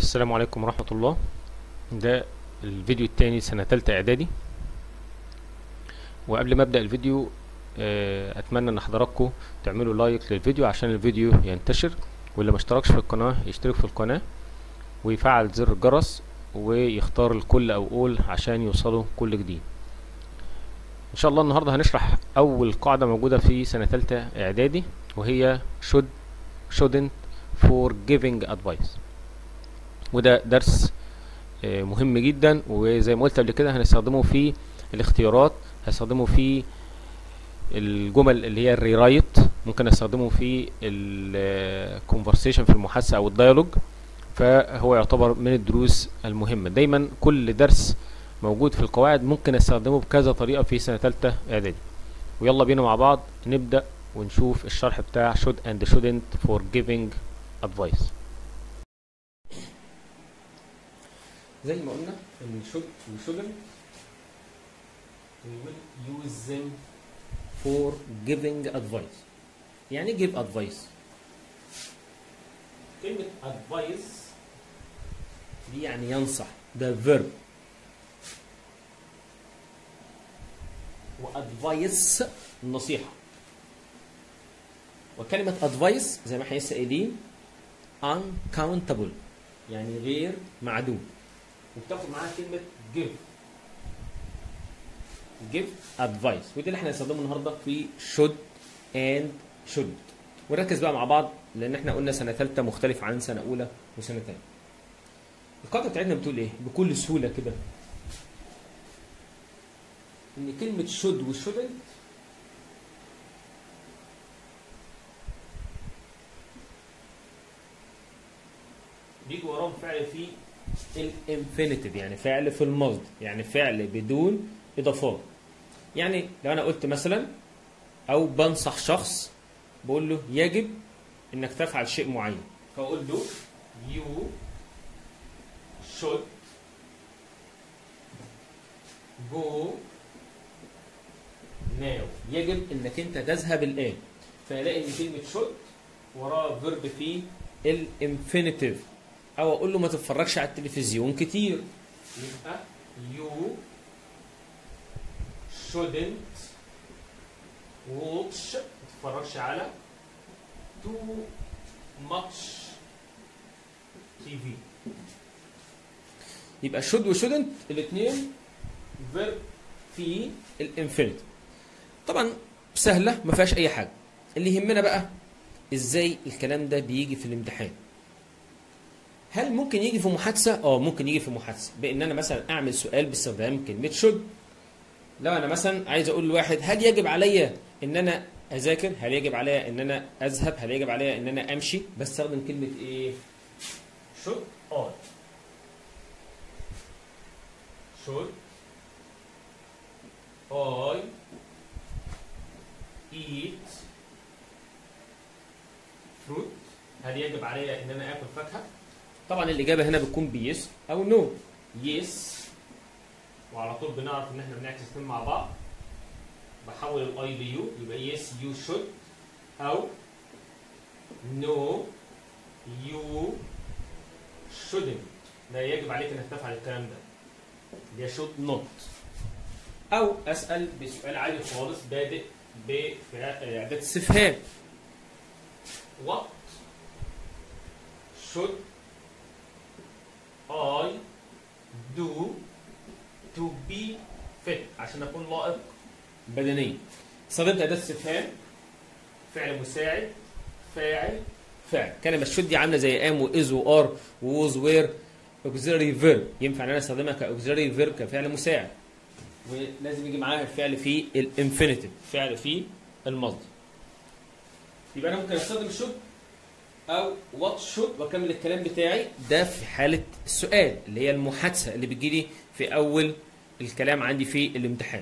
السلام عليكم ورحمة الله ده الفيديو التاني سنة تالتة اعدادي وقبل ما ابدأ الفيديو آه، اتمنى ان حضراتكم تعملوا لايك للفيديو عشان الفيديو ينتشر واللي ما اشتركش في القناة يشترك في القناة ويفعل زر الجرس ويختار الكل او اول عشان يوصلوا كل جديد ان شاء الله النهاردة هنشرح اول قاعدة موجودة في سنة تالتة اعدادي وهي should shouldn't for giving advice وده درس آه، مهم جدا وزي ما قلت قبل كده هنستخدمه في الاختيارات هنستخدمه في الجمل اللي هي الريرايت ممكن استخدمه في الكونفرسيشن في المحادثه او الديالوج فهو يعتبر من الدروس المهمه دايما كل درس موجود في القواعد ممكن استخدمه بكذا طريقه في سنه ثالثه اعدادي ويلا بينا مع بعض نبدا ونشوف الشرح بتاع should and shouldn't for giving advice زي ما قلنا ان should و shouldn't we will use them for giving advice يعني give advice كلمة advice دي يعني ينصح ده verb وادفايس النصيحة وكلمة advice زي ما احنا لسه قايلين uncountable يعني غير معدوم وبتاخد معاها كلمة give give advice ودي اللي احنا هنستخدمه النهارده في should and should ونركز بقى مع بعض لان احنا قلنا سنه ثالثه مختلف عن سنه اولى وسنه ثانيه. القاعده بتاعتنا بتقول ايه؟ بكل سهوله كده ان كلمه should و shouldn't بيجي وراهم فعل في الانفينيتيف يعني فعل في الماضي يعني فعل بدون اضافات يعني لو انا قلت مثلا او بنصح شخص بقول له يجب انك تفعل شيء معين فاقول له you should go now يجب انك انت تذهب الان فالاقي ان كلمه should وراها فيرب في الانفينيتيف او اقول له ما تتفرجش على التلفزيون كتير يبقى you shouldn't watch ما تتفرجش على too much TV يبقى should و shouldn't الاثنين verb في الانفينيتي طبعا سهله ما فيهاش اي حاجه اللي يهمنا بقى ازاي الكلام ده بيجي في الامتحان هل ممكن يجي في محادثه اه ممكن يجي في محادثه بان انا مثلا اعمل سؤال باستخدام كلمه should لو انا مثلا عايز اقول لواحد هل يجب عليا ان انا اذاكر هل يجب عليا ان انا اذهب هل يجب عليا ان انا امشي بستخدم كلمه ايه should or should I eat fruit هل يجب عليا ان انا اكل فاكهه طبعا الاجابه هنا بتكون بيس او نو يس وعلى طول بنعرف ان احنا بنعكس الاثنين مع بعض بحول الاي ليو يبقى يس يو شود او نو يو شودنت لا يجب عليك انك تفعل الكلام ده ده شود نوت او اسال بسؤال عادي خالص بادئ باعداد استفهام what should I do to be fit عشان اكون لائق بدنيا استخدمت اداه استفهام فعل مساعد فاعل فعل كلمه شود دي عامله زي ام واز وار ووز وير اوكسيلري فيرب ينفع ان انا استخدمها كاوكسيلري فيرب كفعل مساعد ولازم يجي معاها الفعل في الانفينيتيف فعل في الماضي يبقى انا ممكن استخدم شود او وات شود واكمل الكلام بتاعي ده في حاله السؤال اللي هي المحادثه اللي بتجيلي في اول الكلام عندي في الامتحان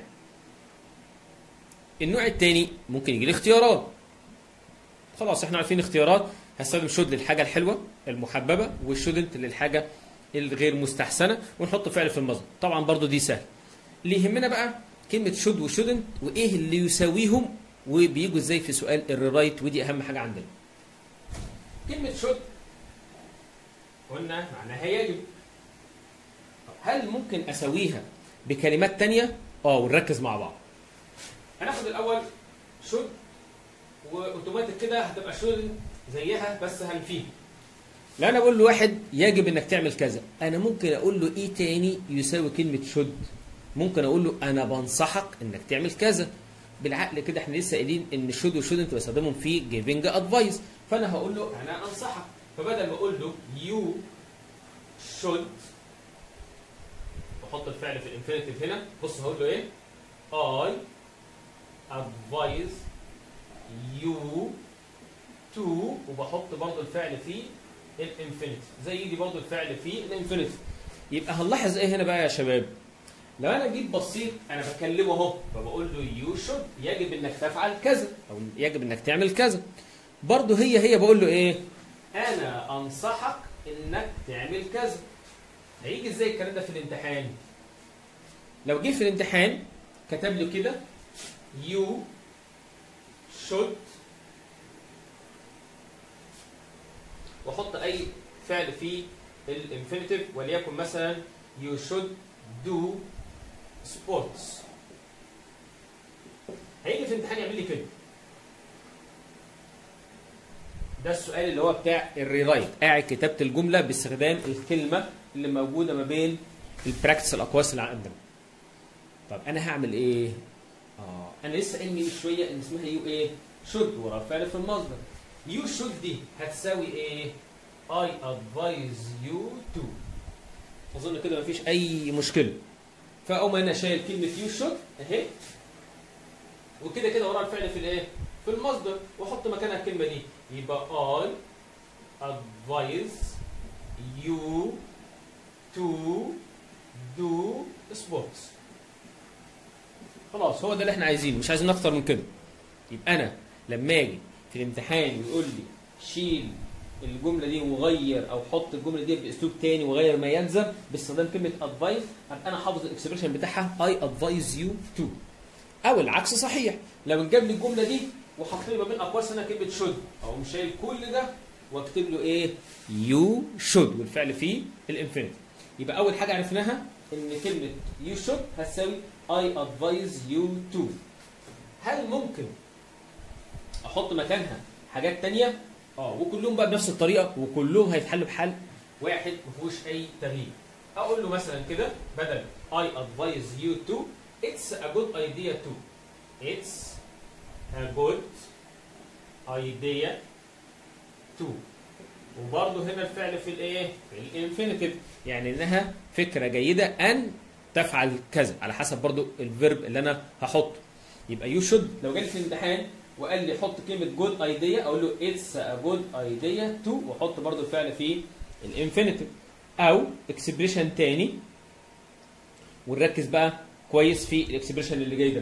النوع الثاني ممكن يجي لي اختيارات خلاص احنا عارفين اختيارات هستخدم شود للحاجه الحلوه المحببه والشودنت للحاجه الغير مستحسنه ونحط فعل في المصدر طبعا برضو دي سهل اللي يهمنا بقى كلمه شود وشودنت وايه اللي يساويهم وبيجوا ازاي في سؤال الريرايت ودي اهم حاجه عندنا كلمه شود قلنا معناها يجب طب هل ممكن اسويها بكلمات تانية اه ونركز مع بعض هناخد الاول شود واوتوماتيك كده هتبقى شود زيها بس هنفيها لا انا بقول لواحد يجب انك تعمل كذا انا ممكن اقول له ايه تاني يساوي كلمه شود ممكن اقول له انا بنصحك انك تعمل كذا بالعقل كده احنا لسه قايلين ان شود وشود انت بستخدمهم في جيفنج ادفايس فانا هقول له انا انصحك فبدل ما اقول له يو شود بحط الفعل في الانفينيتيف هنا بص هقول له ايه I advise you to وبحط برضو الفعل في الانفينيتيف زي دي برضو الفعل في الانفينيتيف يبقى هنلاحظ ايه هنا بقى يا شباب لو انا جيت بصيت انا بكلمه اهو فبقول له يو شود يجب انك تفعل كذا او يجب انك تعمل كذا برضو هي هي بقول له ايه انا انصحك انك تعمل كذا هيجي ازاي الكلام ده في الامتحان لو جه في الامتحان كتب له كده you should واحط اي فعل في الانفينيتيف وليكن مثلا you should do sports هيجي في الامتحان يعمل لي كده ده السؤال اللي هو بتاع الريرايت قاعد كتبت الجمله باستخدام الكلمه اللي موجوده ما بين البراكتس الاقواس اللي عندنا طب انا هعمل ايه اه انا لسه قايل من شويه ان اسمها يو ايه شود ورا فعل في المصدر يو شود دي هتساوي ايه I advise you to اظن كده مفيش اي مشكله فاقوم انا شايل كلمه يو شود اهي وكده كده ورا الفعل في الايه في المصدر واحط مكانها الكلمه دي يبقى I advise you to do sports خلاص هو ده اللي احنا عايزينه مش عايزين اكتر من كده يبقى انا لما اجي في الامتحان يقول لي شيل الجمله دي وغير او حط الجمله دي باسلوب تاني وغير ما يلزم باستخدام كلمه ادفايس ابقى انا حافظ الاكسبريشن بتاعها اي ادفايز يو تو او العكس صحيح لو جاب لي الجمله دي وحط لي ما بين اقواس هنا كلمه شود او مش شايل كل ده واكتب له ايه يو شود والفعل فيه الانفينيتي يبقى اول حاجه عرفناها ان كلمه يو شود هتساوي I advise you to هل ممكن احط مكانها حاجات تانية اه وكلهم بقى بنفس الطريقه وكلهم هيتحلوا بحل واحد ما فيهوش اي تغيير اقول له مثلا كده بدل I advise you to it's a good idea to it's a good idea to وبرضه هنا الفعل في الايه؟ في الانفينيتيف يعني انها فكره جيده ان تفعل كذا على حسب برضو الفيرب اللي انا هحطه يبقى يو شود لو جالي في الامتحان وقال لي حط كلمه جود ايديا اقول له اتس ا جود ايديا تو واحط برضو الفعل في الانفينيتيف او اكسبريشن تاني ونركز بقى كويس في الاكسبريشن اللي جاي ده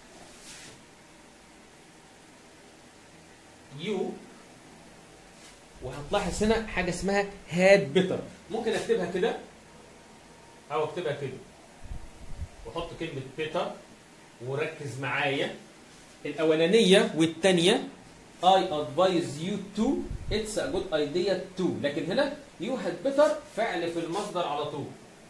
يو وهتلاحظ هنا حاجه اسمها هاد بيتر ممكن اكتبها كده او اكتبها كده واحط كلمه بيتر وركز معايا الاولانيه والثانيه I advise you to it's a good idea to لكن هنا you had better فعل في المصدر على طول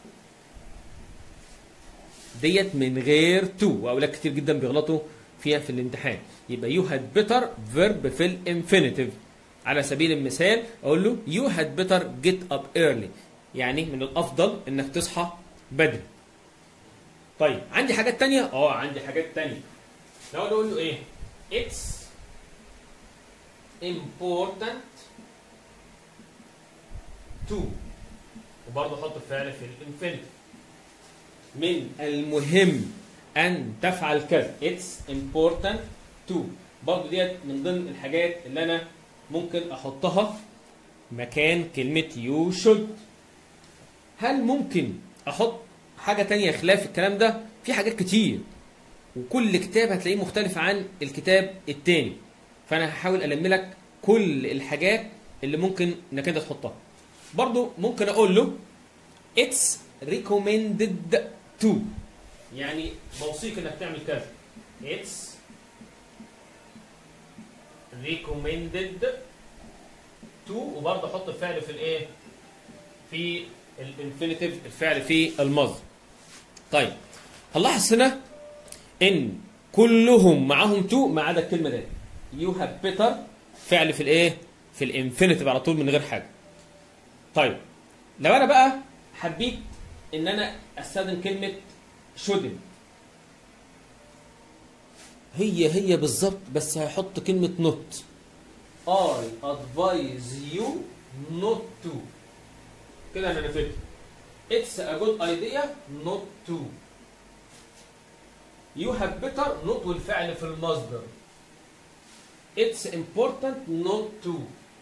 ديت من غير to واولاد كتير جدا بيغلطوا فيها في الامتحان يبقى you had better verb في الانفينيتيف على سبيل المثال اقول له you had better get up early يعني من الافضل انك تصحى بدري طيب عندي حاجات تانية اه عندي حاجات تانية لو اقول له ايه it's important to وبرضه احط الفعل في الانفينيتيف من المهم ان تفعل كذا it's important to برضه ديت من ضمن الحاجات اللي انا ممكن احطها مكان كلمة you should هل ممكن احط حاجة تانية خلاف الكلام ده في حاجات كتير وكل كتاب هتلاقيه مختلف عن الكتاب التاني فانا هحاول الم لك كل الحاجات اللي ممكن انك انت تحطها برضو ممكن اقول له it's recommended to يعني بوصيك انك تعمل كذا it's recommended to وبرضه احط الفعل في الايه في الانفينيتيف الفعل في الماضي طيب هنلاحظ هنا ان كلهم معاهم تو ما عدا الكلمه دي يو هاف بيتر فعل في الايه في الانفينيتيف على طول من غير حاجه طيب لو انا بقى حبيت ان انا استخدم كلمه shouldn't هي هي بالظبط بس هيحط كلمه not I advise you not to كده انا نفذت It's a good idea not to You have better not والفعل في المصدر It's important not to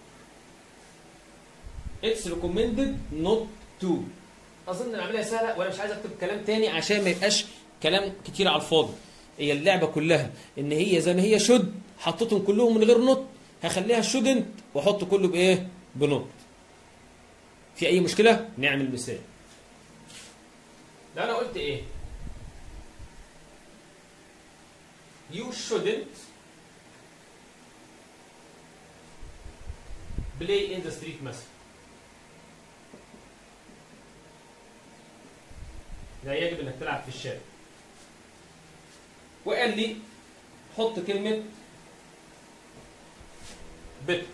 It's recommended not to أظن العملية سهلة وأنا مش عايز أكتب كلام تاني عشان ما يبقاش كلام كتير على الفاضي هي اللعبة كلها إن هي زي ما هي شد حطيتهم كلهم من غير نوت هخليها شودنت واحط كله بايه بنوت في اي مشكله نعمل مثال لو انا قلت ايه you shouldn't play in the street مثلا لا يجب انك تلعب في الشارع وقال لي حط كلمه بت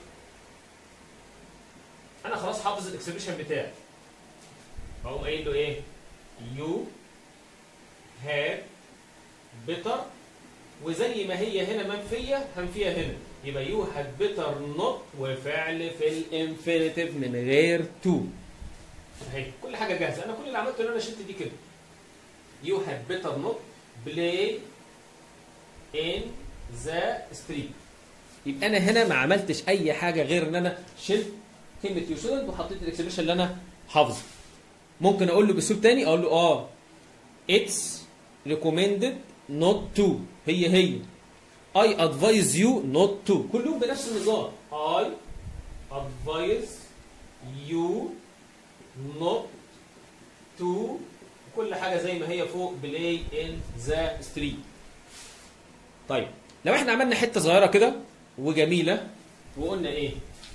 انا خلاص حافظ الاكسبريشن بتاعي فاقوم قايل له ايه يو هاف بيتر وزي ما هي هنا منفيه هنفيها هنا يبقى يو هاف بيتر نوت وفعل في الانفينيتيف من غير تو اهي كل حاجه جاهزه انا كل اللي عملته ان انا شلت دي كده يو هاف بيتر نوت بلاي ان ذا ستريت يبقى انا هنا ما عملتش اي حاجه غير ان انا شلت كلمه يو شودنت وحطيت الاكسبريشن اللي انا حافظه ممكن اقول له باسلوب تاني اقول له اه اتس ريكومندد نوت تو هي هي اي ادفايز يو نوت تو كلهم بنفس النظام اي ادفايز يو نوت تو كل حاجه زي ما هي فوق بلاي ان ذا ستريت طيب لو احنا عملنا حته صغيره كده وجميله وقلنا ايه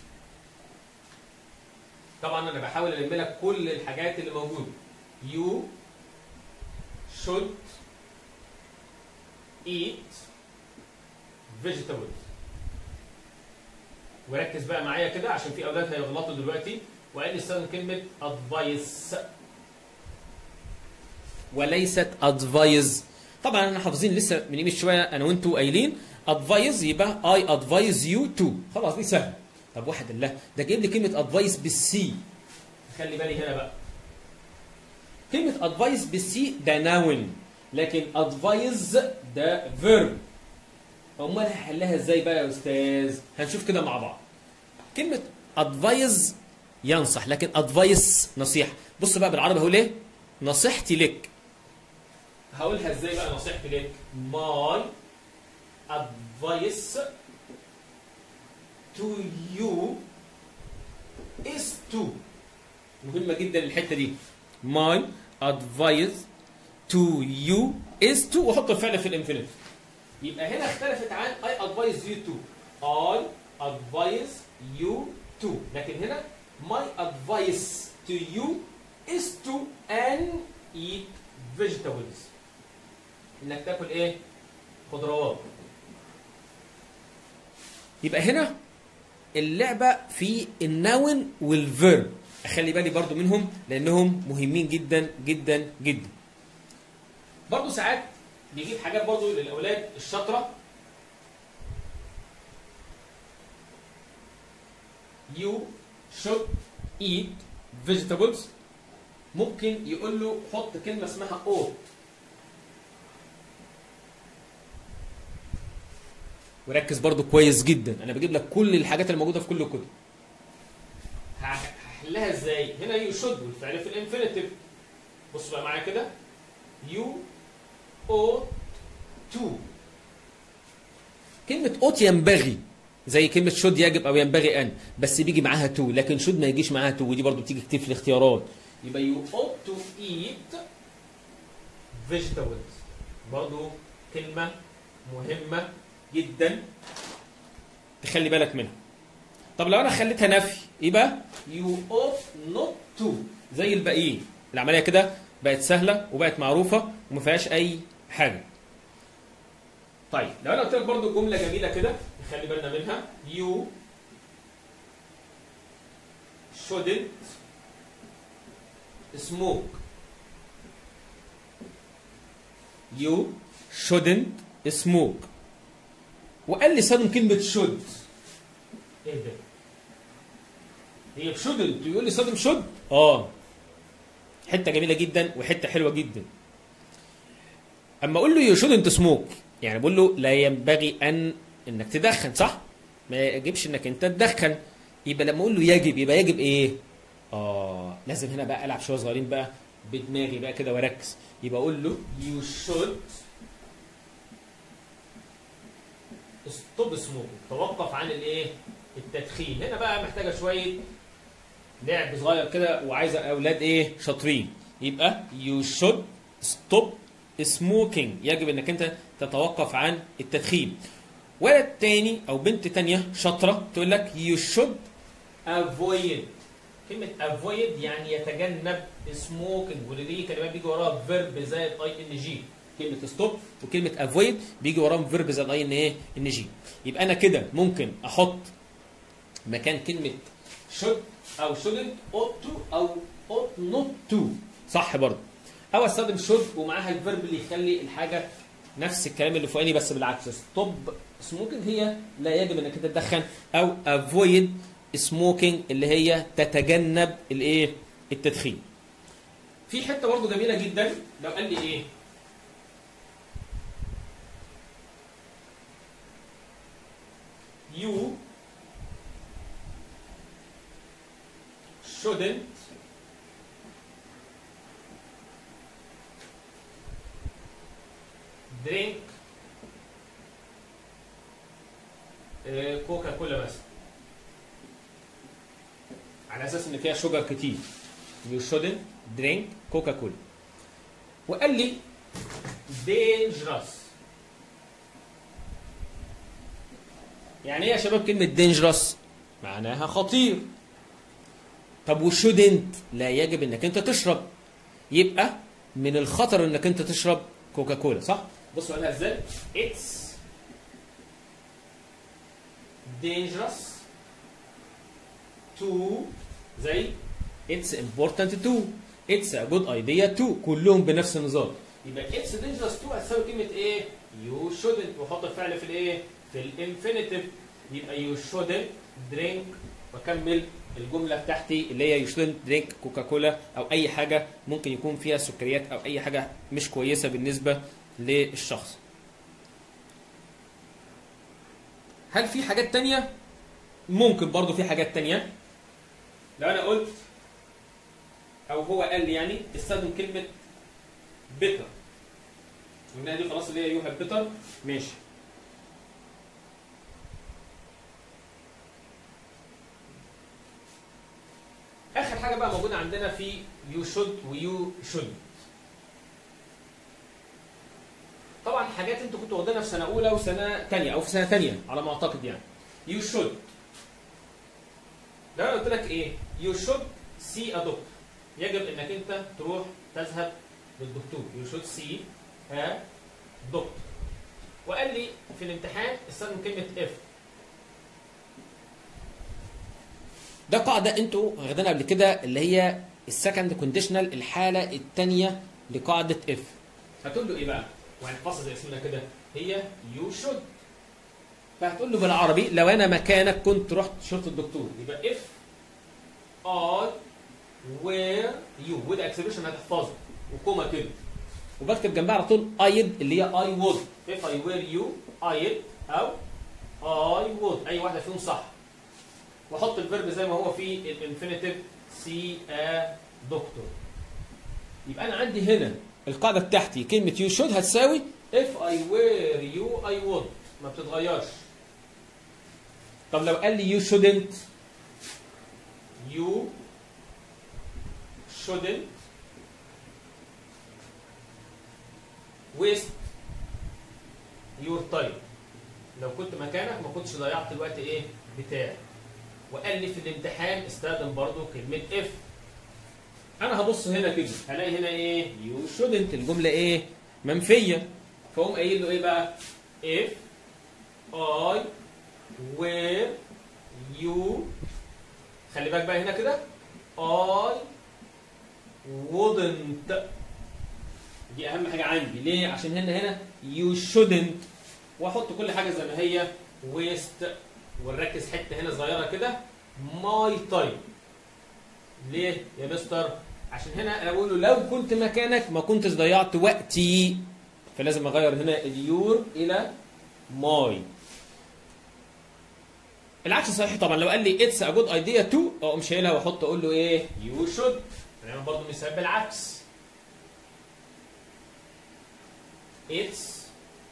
طبعا انا بحاول الم لك كل الحاجات اللي موجوده you should eat vegetables وركز بقى معايا كده عشان في اولاد هيغلطوا دلوقتي وقال لي استخدم كلمه advice وليست advise طبعا احنا حافظين لسه من قيمه شويه انا وانتوا قايلين ادفايز يبقى اي ادفايز يو تو خلاص دي سهله طب واحد الله ده جايب لي كلمه ادفايس بالسي خلي بالي هنا بقى كلمه ادفايس بالسي ده ناون لكن ادفايز ده فيرب امال هحلها ازاي بقى يا استاذ هنشوف كده مع بعض كلمه ادفايز ينصح لكن ادفايس نصيحه بص بقى بالعربي هقول ايه نصيحتي لك هقولها ازاي بقى نصيحتي لك ماي advice to you is to مهمة جدا الحتة دي my advice to you is to وحط الفعل في الانفينيت يبقى هنا اختلفت عن I advise you to I advise you to لكن هنا my advice to you is to and eat vegetables انك تاكل ايه خضروات يبقى هنا اللعبة في النون والفيرب اخلي بالي برضو منهم لانهم مهمين جدا جدا جدا برضو ساعات بيجيب حاجات برضو للاولاد الشاطرة you should eat vegetables ممكن يقول له حط كلمة اسمها ought وركز برضو كويس جدا انا بجيب لك كل الحاجات اللي موجوده في كل الكتب هحلها ازاي هنا يو شود والفعل في الانفينيتيف بص بقى معايا كده يو او تو كلمة اوت ينبغي زي كلمة شود يجب او ينبغي ان بس بيجي معاها تو لكن شود ما يجيش معاها تو ودي برضو بتيجي كتير في الاختيارات يبقى يو اوت تو ايت vegetables برضو كلمة مهمة جدا تخلي بالك منها طب لو انا خليتها نفي يبقى يو اوت نوت تو زي الباقيين العمليه كده بقت سهله وبقت معروفه وما فيهاش اي حاجه طيب لو انا قلت لك برضو جمله جميله كده نخلي بالنا منها يو shouldn't smoke you shouldn't smoke وقال لي استخدم كلمة should ايه ده؟ هي shouldn't يقول لي استخدم should اه حتة جميلة جدا وحتة حلوة جدا اما اقول له you shouldn't smoke يعني بقول له لا ينبغي ان انك تدخن صح؟ ما يجبش انك انت تدخن يبقى لما اقول له يجب يبقى يجب ايه؟ اه لازم هنا بقى العب شويه صغيرين بقى بدماغي بقى كده واركز يبقى اقول له you should ستوب سموك توقف عن الايه؟ التدخين هنا بقى محتاجه شويه لعب صغير كده وعايزه اولاد ايه؟ شاطرين يبقى you should stop smoking يجب انك انت تتوقف عن التدخين ولد تاني او بنت تانية شاطره تقول لك you should avoid كلمة avoid يعني يتجنب smoking ودي كلمات بيجي وراها verb زائد اي ان جي كلمة stop وكلمة avoid بيجي وراهم verb زائد اي ان ايه ان جي يبقى انا كده ممكن احط مكان كلمة should او shouldn't ought to او ought not to صح برضه او استخدم should ومعاها الفيرب اللي يخلي الحاجة نفس الكلام اللي فوقاني بس بالعكس stop smoking هي لا يجب انك انت تدخن او avoid سموكينج اللي هي تتجنب الايه التدخين في حته برضه جميله جدا لو قال لي ايه you shouldn't drink كوكا كولا مثلا على اساس ان فيها شوجر كتير you shouldn't drink كوكا كولا وقال لي dangerous يعني ايه يا شباب كلمة dangerous معناها خطير طب وشودنت لا يجب انك انت تشرب يبقى من الخطر انك انت تشرب كوكا كولا صح؟ بصوا قالها ازاي؟ it's dangerous to زي it's important to it's a good idea to كلهم بنفس النظام يبقى it's dangerous to هتساوي كلمة ايه؟ you shouldn't وحط الفعل في الايه؟ في الانفينيتيف يبقى you shouldn't drink واكمل الجملة بتاعتي اللي هي you shouldn't drink كوكا كولا او اي حاجة ممكن يكون فيها سكريات او اي حاجة مش كويسة بالنسبة للشخص هل في حاجات تانية؟ ممكن برضو في حاجات تانية لو انا قلت او هو قال لي يعني استخدم كلمة بيتر قلنا دي خلاص اللي هي يوها بيتر ماشي اخر حاجة بقى موجودة عندنا في يو شود ويو شود طبعا حاجات انتوا كنتوا واخدينها في سنة أولى وسنة تانية أو في سنة تانية على ما أعتقد يعني يو شود لو انا قلت لك ايه يو شود سي ا دكتور يجب انك انت تروح تذهب للدكتور يو شود سي ا دكتور وقال لي في الامتحان استخدم كلمه اف ده قاعده انتوا واخدينها قبل كده اللي هي السكند كونديشنال الحاله الثانيه لقاعده اف هتقول له ايه بقى؟ وهنفصل زي اسمنا كده هي يو شود فهتقول له بالعربي لو انا مكانك كنت رحت شرط الدكتور يبقى اف اي وير يو وذ اكسبريشن هتحفظه وكوما كده وبكتب جنبها على طول ايد اللي هي اي وود اف اي وير يو ايد او اي وود اي واحده فيهم صح واحط الفيرب زي ما هو في الانفينيتيف سي ا دكتور يبقى انا عندي هنا القاعده بتاعتي كلمه يو شود هتساوي اف اي وير يو اي وود ما بتتغيرش طب لو قال لي يو shouldn't you shouldn't waste your time لو كنت مكانك ما كنتش ضيعت الوقت ايه بتاعي وقال لي في الامتحان استخدم برضو كلمه اف انا هبص هنا كده هلاقي هنا ايه يو shouldn't الجمله ايه منفيه فاقوم قايل له ايه بقى if I were you خلي بالك بقى هنا كده I wouldn't دي اهم حاجه عندي ليه عشان هنا هنا you shouldn't واحط كل حاجه زي ما هي waste ونركز حته هنا صغيره كده my time ليه يا مستر عشان هنا انا بقول له لو كنت مكانك ما كنتش ضيعت وقتي فلازم اغير هنا اليور الى ماي العكس صحيح طبعا لو قال لي اتس ا جود ايديا تو اقوم شايلها واحط اقول له ايه يو شود هنعمل برضه مثال بالعكس اتس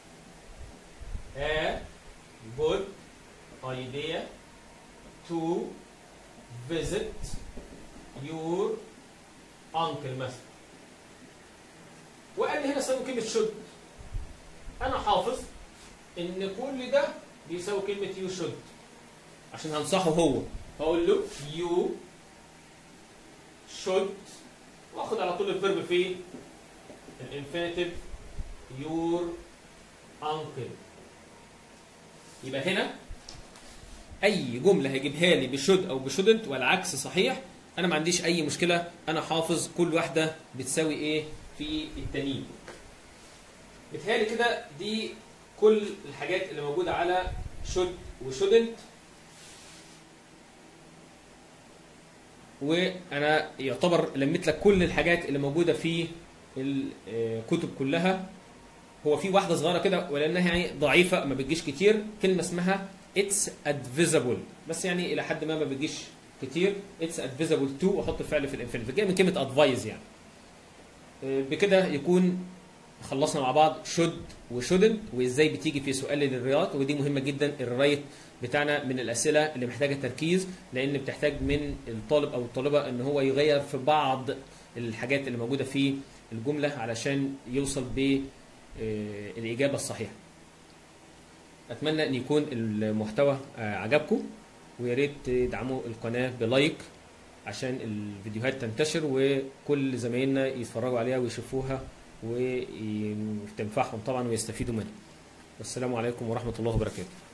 ا جود ايديا to visit your uncle مثلا وقال لي هنا استخدم كلمه should انا حافظ ان كل ده بيساوي كلمه you should عشان هنصحه هو هقول له you should واخد على طول الفيرب في الانفينيتيف your uncle يبقى هنا اي جمله هيجيبها لي بشود او بشودنت والعكس صحيح انا ما عنديش اي مشكله انا حافظ كل واحده بتساوي ايه في التانيين بتهيألي كده دي كل الحاجات اللي موجوده على شود وشودنت وانا يعتبر لميت لك كل الحاجات اللي موجوده في الكتب كلها هو في واحده صغيره كده ولانها يعني ضعيفه ما بتجيش كتير كلمه اسمها اتس ادفيزابل بس يعني الى حد ما ما بتجيش كتير اتس ادفيزابل تو واحط الفعل في الانفينيتيف جاي من كلمه ادفايز يعني بكده يكون خلصنا مع بعض شود وشودنت وازاي بتيجي في سؤال للرياض ودي مهمه جدا الرايت بتاعنا من الاسئله اللي محتاجه تركيز لان بتحتاج من الطالب او الطالبه ان هو يغير في بعض الحاجات اللي موجوده في الجمله علشان يوصل بالاجابه الصحيحه اتمنى ان يكون المحتوى عجبكم ويا ريت تدعموا القناه بلايك عشان الفيديوهات تنتشر وكل زمايلنا يتفرجوا عليها ويشوفوها وتنفعهم طبعا ويستفيدوا منها والسلام عليكم ورحمه الله وبركاته